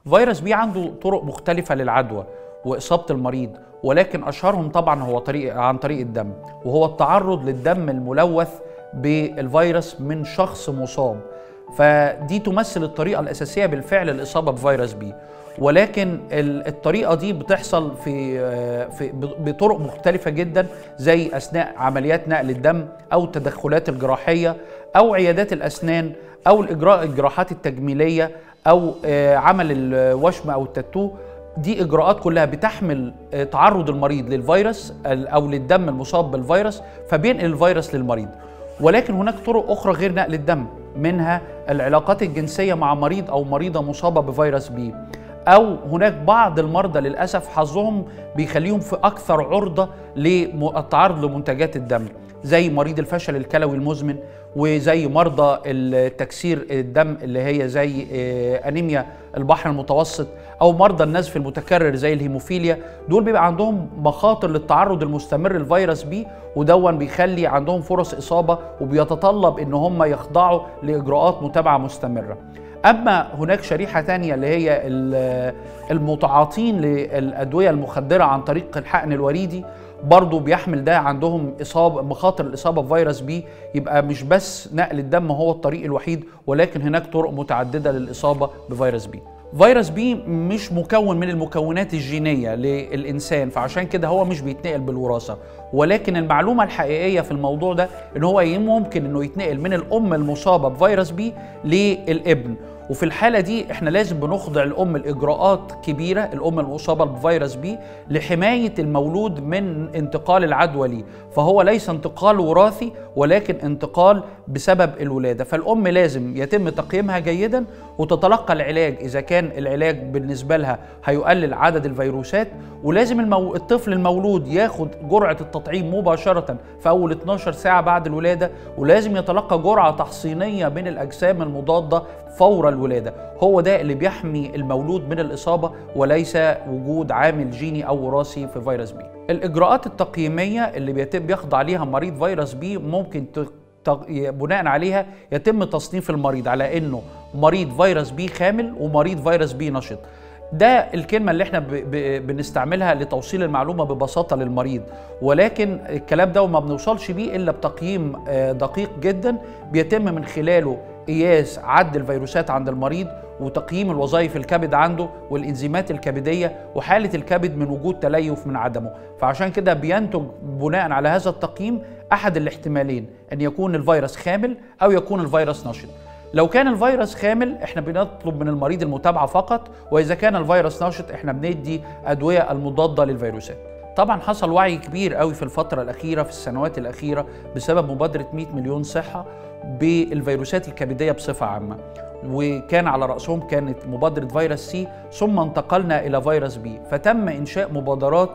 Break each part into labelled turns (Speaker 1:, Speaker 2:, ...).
Speaker 1: فيروس بي عنده طرق مختلفة للعدوى وإصابة المريض ولكن أشهرهم طبعا هو طريق عن طريق الدم وهو التعرض للدم الملوث بالفيروس من شخص مصاب فدي تمثل الطريقة الأساسية بالفعل الإصابة بفيروس بي ولكن الطريقة دي بتحصل في, في بطرق مختلفة جدا زي أثناء عمليات نقل الدم أو التدخلات الجراحية أو عيادات الأسنان أو الإجراء الجراحات التجميلية أو عمل الوشم أو التاتو دي اجراءات كلها بتحمل تعرض المريض للفيروس او للدم المصاب بالفيروس فبينقل الفيروس للمريض ولكن هناك طرق اخرى غير نقل الدم منها العلاقات الجنسيه مع مريض او مريضه مصابه بفيروس بي او هناك بعض المرضى للاسف حظهم بيخليهم في اكثر عرضه للتعرض لمنتجات الدم زي مريض الفشل الكلوي المزمن وزي مرضى التكسير الدم اللي هي زي انيميا البحر المتوسط او مرضى النزف المتكرر زي الهيموفيليا دول بيبقى عندهم مخاطر للتعرض المستمر للفيروس بي ودون بيخلي عندهم فرص اصابه وبيتطلب ان هم يخضعوا لاجراءات متابعه مستمره اما هناك شريحه تانية اللي هي المتعاطين للادويه المخدره عن طريق الحقن الوريدي برضه بيحمل ده عندهم اصابه مخاطر الاصابه بفيروس بي يبقى مش بس نقل الدم هو الطريق الوحيد ولكن هناك طرق متعدده للاصابه بفيروس بي فيروس بي مش مكون من المكونات الجينيه للانسان فعشان كده هو مش بيتنقل بالوراثه ولكن المعلومه الحقيقيه في الموضوع ده ان هو ممكن انه يتنقل من الام المصابه بفيروس بي للابن وفي الحاله دي احنا لازم بنخضع الام لاجراءات كبيره الام المصابه بفيروس بي لحمايه المولود من انتقال العدوى ليه فهو ليس انتقال وراثي ولكن انتقال بسبب الولاده فالام لازم يتم تقييمها جيدا وتتلقى العلاج اذا كان العلاج بالنسبه لها هيقلل عدد الفيروسات ولازم المو... الطفل المولود ياخد جرعه التطعيم مباشره في اول 12 ساعه بعد الولاده ولازم يتلقى جرعه تحصينيه من الاجسام المضاده فور الولاده هو ده اللي بيحمي المولود من الاصابه وليس وجود عامل جيني او وراثي في فيروس بي الاجراءات التقييميه اللي بيتم بيخضع ليها مريض فيروس بي ممكن بناء عليها يتم تصنيف المريض على انه مريض فيروس بي خامل ومريض فيروس بي نشط ده الكلمة اللي احنا ب ب بنستعملها لتوصيل المعلومة ببساطة للمريض ولكن الكلام ده ما بنوصلش بيه إلا بتقييم دقيق جدا بيتم من خلاله قياس عد الفيروسات عند المريض وتقييم الوظائف الكبد عنده والانزيمات الكبديه وحاله الكبد من وجود تليف من عدمه فعشان كده بينتج بناء على هذا التقييم احد الاحتمالين ان يكون الفيروس خامل او يكون الفيروس نشط لو كان الفيروس خامل احنا بنطلب من المريض المتابعه فقط واذا كان الفيروس نشط احنا بندي ادويه المضاده للفيروسات طبعا حصل وعي كبير قوي في الفترة الأخيرة في السنوات الأخيرة بسبب مبادرة 100 مليون صحة بالفيروسات الكبدية بصفة عامة وكان على رأسهم كانت مبادرة فيروس سي ثم انتقلنا إلى فيروس بي فتم إنشاء مبادرات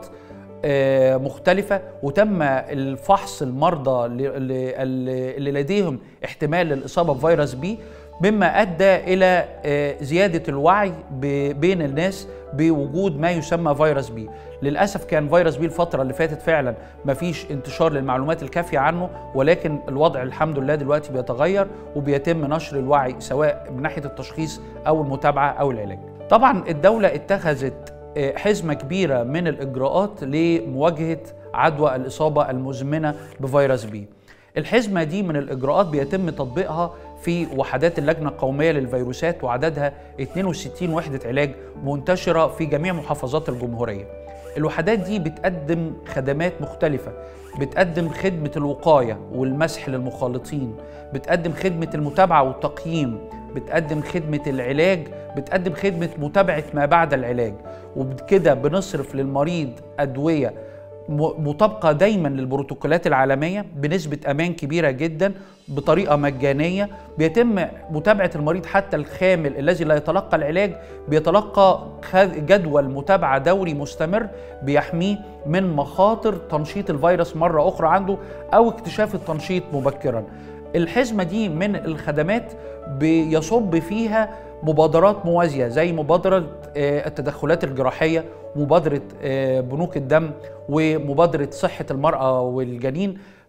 Speaker 1: مختلفة وتم الفحص المرضى اللي لديهم احتمال للإصابة بفيروس بي مما ادى الى زياده الوعي بين الناس بوجود ما يسمى فيروس بي للاسف كان فيروس بي الفتره اللي فاتت فعلا ما فيش انتشار للمعلومات الكافيه عنه ولكن الوضع الحمد لله دلوقتي بيتغير وبيتم نشر الوعي سواء من ناحيه التشخيص او المتابعه او العلاج طبعا الدوله اتخذت حزمه كبيره من الاجراءات لمواجهه عدوى الاصابه المزمنه بفيروس بي الحزمه دي من الاجراءات بيتم تطبيقها في وحدات اللجنه القوميه للفيروسات وعددها 62 وحده علاج منتشره في جميع محافظات الجمهوريه. الوحدات دي بتقدم خدمات مختلفه، بتقدم خدمه الوقايه والمسح للمخالطين، بتقدم خدمه المتابعه والتقييم، بتقدم خدمه العلاج، بتقدم خدمه متابعه ما بعد العلاج، وبكده بنصرف للمريض ادويه مطابقة دايما للبروتوكولات العالمية بنسبة أمان كبيرة جدا بطريقة مجانية بيتم متابعة المريض حتى الخامل الذي لا يتلقى العلاج بيتلقى جدول متابعة دوري مستمر بيحميه من مخاطر تنشيط الفيروس مرة أخرى عنده أو اكتشاف التنشيط مبكرا الحزمة دي من الخدمات بيصب فيها مبادرات موازية زي مبادرة التدخلات الجراحية مبادرة بنوك الدم ومبادرة صحة المرأة والجنين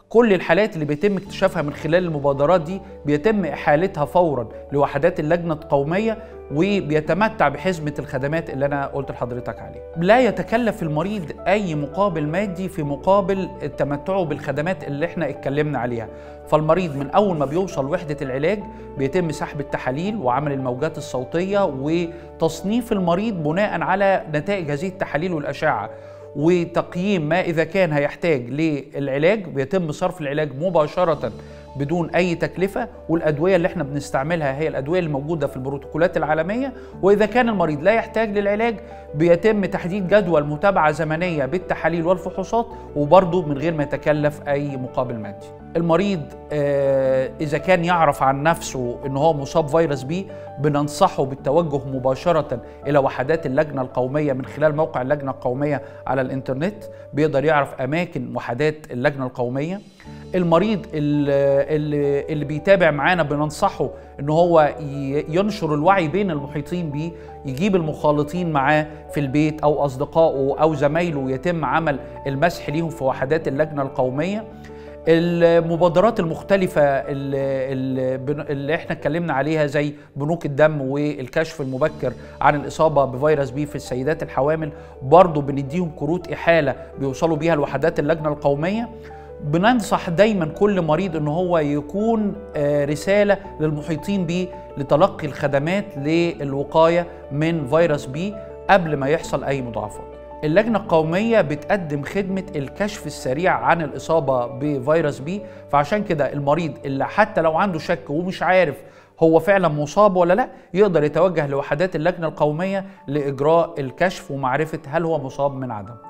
Speaker 1: كل الحالات اللي بيتم اكتشافها من خلال المبادرات دي بيتم احالتها فورا لوحدات اللجنه القوميه وبيتمتع بحزمه الخدمات اللي انا قلت لحضرتك عليها. لا يتكلف المريض اي مقابل مادي في مقابل تمتعه بالخدمات اللي احنا اتكلمنا عليها. فالمريض من اول ما بيوصل وحده العلاج بيتم سحب التحاليل وعمل الموجات الصوتيه وتصنيف المريض بناء على نتائج هذه التحاليل والاشعه. وتقييم ما اذا كان هيحتاج للعلاج بيتم صرف العلاج مباشره بدون اي تكلفه والادويه اللي احنا بنستعملها هي الادويه الموجوده في البروتوكولات العالميه واذا كان المريض لا يحتاج للعلاج بيتم تحديد جدول متابعه زمنيه بالتحاليل والفحوصات وبرضه من غير ما يتكلف اي مقابل مادي المريض آه اذا كان يعرف عن نفسه ان هو مصاب فيروس بي بننصحه بالتوجه مباشره الى وحدات اللجنه القوميه من خلال موقع اللجنه القوميه على الانترنت بيقدر يعرف اماكن وحدات اللجنه القوميه المريض اللي, اللي بيتابع معانا بننصحه ان هو ينشر الوعي بين المحيطين بيه يجيب المخالطين معاه في البيت او اصدقائه او زمايله يتم عمل المسح ليهم في وحدات اللجنه القوميه المبادرات المختلفة اللي, اللي احنا اتكلمنا عليها زي بنوك الدم والكشف المبكر عن الإصابة بفيروس بي في السيدات الحوامل برضو بنديهم كروت إحالة بيوصلوا بيها لوحدات اللجنة القومية بننصح دايما كل مريض ان هو يكون رساله للمحيطين به لتلقي الخدمات للوقايه من فيروس بي قبل ما يحصل اي مضاعفات. اللجنه القوميه بتقدم خدمه الكشف السريع عن الاصابه بفيروس بي فعشان كده المريض اللي حتى لو عنده شك ومش عارف هو فعلا مصاب ولا لا يقدر يتوجه لوحدات اللجنه القوميه لاجراء الكشف ومعرفه هل هو مصاب من عدم.